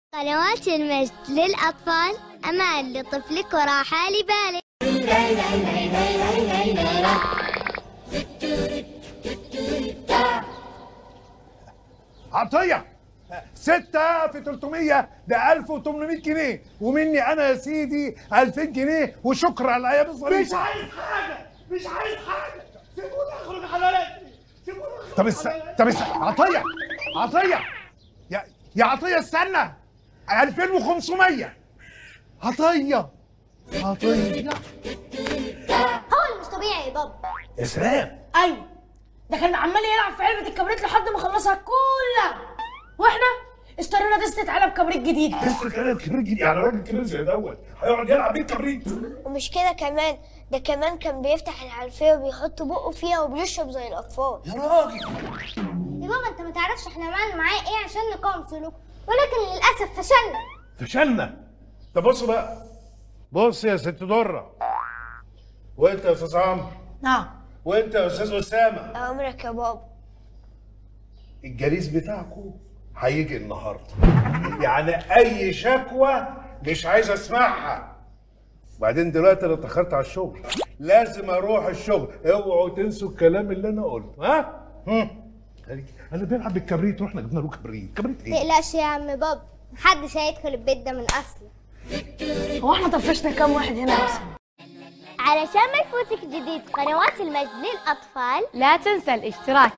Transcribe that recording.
قنوات المجد للأطفال أمان لطفلك وراحة لبالك عطية ستة في 300 ده 1800 جنيه ومني أنا يا سيدي 2000 جنيه وشكرا على الأيام الظريفة مش عايز حاجة مش عايز حاجة سيبوني اخرج على رجلي سيبوني اخرج طب است... على طب است... عطية عطية يا يا عطية استنى 2500 عطية عطية هو مش طبيعي يا بابا يا سلام ايوه ده كان عمال يلعب في علبه الكبريت لحد ما خلصها كلها واحنا اشترينا دستة علب كبريت جديد بس كلام كبير جدا يعني راجل كبير زي دوت هيقعد يلعب بيه كبريت ومش كده كمان ده كمان كان بيفتح الحنفية وبيحط بقه فيها وبيشرب زي الأطفال يا راجل يا بابا أنت ما تعرفش إحنا عملنا معاه إيه عشان نقاوم سلوكه ولكن للأسف فشلنا فشلنا طب بص بقى بص يا ست درة وانت يا استاذ عمرو نعم وانت يا استاذ اسامه أمرك يا بابا الجليس بتاعكم هيجي النهارده يعني اي شكوى مش عايز اسمعها وبعدين دلوقتي انا اتاخرت على الشغل لازم اروح الشغل اوعوا تنسوا الكلام اللي انا قلته ها هم. انا بيلعب بالكبريت واحنا جبنا له كبريت كبريت ايه تقلقش يا عم بابا محدش هيدخل البيت ده من أصله هو احنا طفشنا كام واحد هنا بس علشان ما يفوتك جديد قنوات المجد للأطفال لا تنسى الاشتراك